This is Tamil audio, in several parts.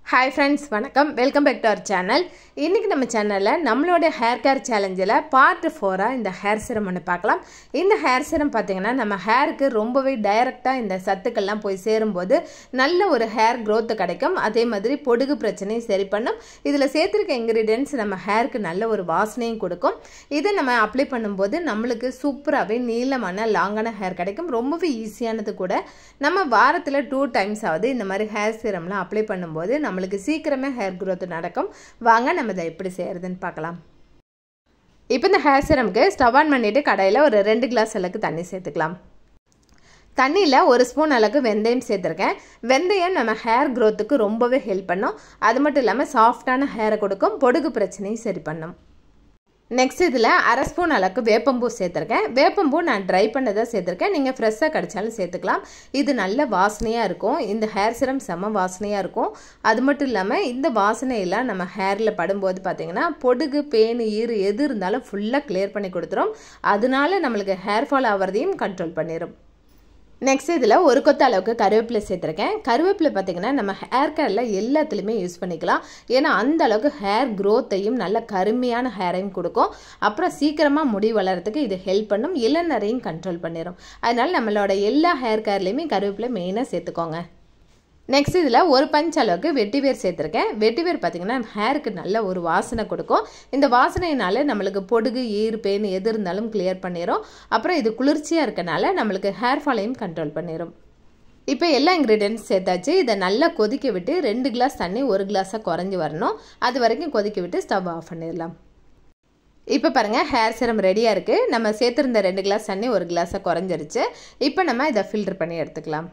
ஹாய் ஃப்ரெண்ட்ஸ் வணக்கம் welcome back to our channel இன்றைக்கி நம்ம சேனலில் நம்மளோட ஹேர் கேர் சேலஞ்சில் பார்ட் ஃபோராக இந்த ஹேர் சிரம் ஒன்று பார்க்கலாம் இந்த ஹேர் சிரம் பார்த்திங்கன்னா நம்ம ஹேருக்கு ரொம்பவே டைரெக்டாக இந்த சத்துக்கள்லாம் போய் சேரும்போது நல்ல ஒரு ஹேர் growth கிடைக்கும் அதே மாதிரி பொடுகு பிரச்சனையும் சரி பண்ணும் இதில் சேர்த்துருக்க இன்க்ரீடியன்ஸ் நம்ம ஹேருக்கு நல்ல ஒரு வாசனையும் கொடுக்கும் இதை நம்ம அப்ளை பண்ணும்போது நம்மளுக்கு சூப்பராகவே நீளமான லாங்கான ஹேர் கிடைக்கும் ரொம்பவே ஈஸியானது கூட நம்ம வாரத்தில் டூ டைம்ஸ் ஆகுது இந்த மாதிரி ஹேர் சீரம்லாம் அப்ளை பண்ணும்போது நம்மளுக்கு சீக்கிரமே ஹேர் growth நடக்கும் வாங்க நம்ம இதை எப்படி செய்கிறதுன்னு பார்க்கலாம் இப்போ இந்த ஹேர் சீரம்க்கு ஸ்டவ் ஆன் பண்ணிவிட்டு கடையில் ஒரு ரெண்டு கிளாஸ் அளவுக்கு தண்ணி சேர்த்துக்கலாம் தண்ணியில் ஒரு ஸ்பூன் அளவுக்கு வெந்தயம் சேர்த்துருக்கேன் வெந்தயம் நம்ம ஹேர் க்ரோத்துக்கு ரொம்பவே ஹெல்ப் பண்ணும் அது மட்டும் இல்லாமல் சாஃப்டான ஹேரை கொடுக்கும் பொடுகு பிரச்சனையும் சரி பண்ணும் நெக்ஸ்ட் இதில் அரை ஸ்பூன் அளவுக்கு வேப்பம்பூ சேர்த்துருக்கேன் வேப்பம்பூ நான் ட்ரை பண்ணதை சேர்த்துருக்கேன் நீங்கள் ஃப்ரெஷ்ஷாக கிடச்சாலும் சேர்த்துக்கலாம் இது நல்ல வாசனையாக இருக்கும் இந்த ஹேர் சிரம் செம்ம வாசனையாக இருக்கும் அது மட்டும் இல்லாமல் இந்த வாசனையெல்லாம் நம்ம ஹேரில் படும்போது பார்த்திங்கன்னா பொடுகு பேனு ஈறு எது இருந்தாலும் ஃபுல்லாக கிளியர் பண்ணி கொடுத்துரும் அதனால நம்மளுக்கு ஹேர் ஃபால் ஆகிறதையும் கண்ட்ரோல் பண்ணிடும் நெக்ஸ்ட் இதில் ஒரு கொத்த அளவுக்கு கருவேப்பிலை சேர்த்துருக்கேன் கருவேப்பிலை பார்த்திங்கன்னா நம்ம ஹேர் கேரில் எல்லாத்துலேயுமே யூஸ் பண்ணிக்கலாம் ஏன்னா அந்த அளவுக்கு ஹேர் க்ரோத்தையும் நல்ல கருமையான ஹேரையும் கொடுக்கும் அப்புறம் சீக்கிரமாக முடி வளர்கிறதுக்கு இது ஹெல்ப் பண்ணும் இளநரையும் கண்ட்ரோல் பண்ணிடும் அதனால் நம்மளோட எல்லா ஹேர் கேர்லேயுமே கருவேப்பிலை மெயினாக சேர்த்துக்கோங்க நெக்ஸ்ட் இதில் ஒரு பஞ்ச் அளவுக்கு வெட்டிவேர் சேர்த்துருக்கேன் வெட்டிவேர் பார்த்திங்கன்னா ஹேருக்கு நல்ல ஒரு வாசனை கொடுக்கும் இந்த வாசனையினால நம்மளுக்கு பொடுகு ஈர் பெயின் எது இருந்தாலும் கிளியர் பண்ணிடும் அப்புறம் இது குளிர்ச்சியாக இருக்கனால நம்மளுக்கு ஹேர் ஃபாலையும் கண்ட்ரோல் பண்ணிடும் இப்போ எல்லா இன்க்ரீடியன்ஸ் சேர்த்தாச்சு இதை நல்லா கொதிக்க விட்டு ரெண்டு கிளாஸ் தண்ணி ஒரு கிளாஸாக குறைஞ்சி வரணும் அது வரைக்கும் கொதிக்க விட்டு ஸ்டவ் ஆஃப் பண்ணிடலாம் இப்போ பாருங்கள் ஹேர் சிரம் ரெடியாக இருக்குது நம்ம சேர்த்துருந்த ரெண்டு கிளாஸ் தண்ணி ஒரு கிளாஸாக குறைஞ்சிருச்சு இப்போ நம்ம இதை ஃபில்டர் பண்ணி எடுத்துக்கலாம்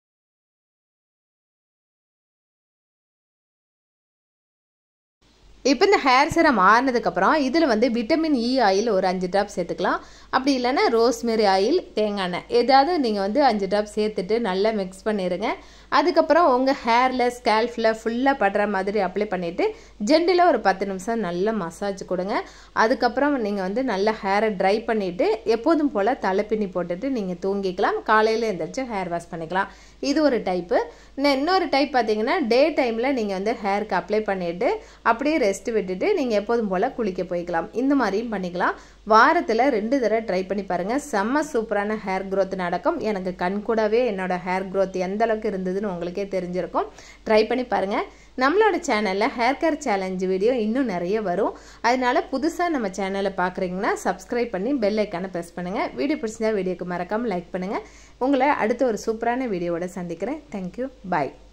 இப்போ இந்த ஹேர் சிரம் ஆறினதுக்கப்புறம் இதில் வந்து விட்டமின் இ ஆயில் ஒரு அஞ்சு ட்ராப் சேர்த்துக்கலாம் அப்படி இல்லைன்னா ரோஸ்மெரி ஆயில் தேங்காய் எண்ணெய் ஏதாவது நீங்கள் வந்து அஞ்சு ட்ராப் சேர்த்துட்டு நல்லா மிக்ஸ் பண்ணிடுங்க அதுக்கப்புறம் உங்கள் ஹேரில் ஸ்கேல்ஃபில் ஃபுல்லாக படுற மாதிரி அப்ளை பண்ணிவிட்டு ஜெண்டில் ஒரு பத்து நிமிஷம் நல்லா மசாஜ் கொடுங்க அதுக்கப்புறம் நீங்கள் வந்து நல்லா ஹேரை ட்ரை பண்ணிவிட்டு எப்போதும் போல் தலைப்பின்னி போட்டுட்டு நீங்கள் தூங்கிக்கலாம் காலையில் எழுந்திரிச்சு ஹேர் வாஷ் பண்ணிக்கலாம் இது ஒரு டைப்பு இன்னொரு டைப் பார்த்தீங்கன்னா டே டைமில் நீங்கள் வந்து ஹேருக்கு அப்ளை பண்ணிவிட்டு அப்படியே ரெஸ்ட் விட்டுட்டு நீங்கள் எப்போதும் போல் குளிக்க போய்க்கலாம் இந்த மாதிரியும் பண்ணிக்கலாம் வாரத்தில் ரெண்டு தடவை ட்ரை பண்ணி பாருங்கள் செம்ம சூப்பரான ஹேர் க்ரோத் நடக்கும் எனக்கு கண் கூடவே என்னோடய ஹேர் க்ரோத் எந்த அளவுக்கு இருந்ததுன்னு உங்களுக்கே தெரிஞ்சிருக்கும் ட்ரை பண்ணி பாருங்கள் நம்மளோட சேனலில் ஹேர் கேர் சேலஞ்சு வீடியோ இன்னும் நிறைய வரும் அதனால புதுசாக நம்ம சேனலை பார்க்குறீங்கன்னா சப்ஸ்கிரைப் பண்ணி பெல் ஐக்கானை ப்ரெஸ் பண்ணுங்கள் வீடியோ பிடிச்சிருந்தா வீடியோக்கு மறக்காமல் லைக் பண்ணுங்கள் உங்களை அடுத்த ஒரு சூப்பரான வீடியோவோட சந்திக்கிறேன் தேங்க்யூ பாய்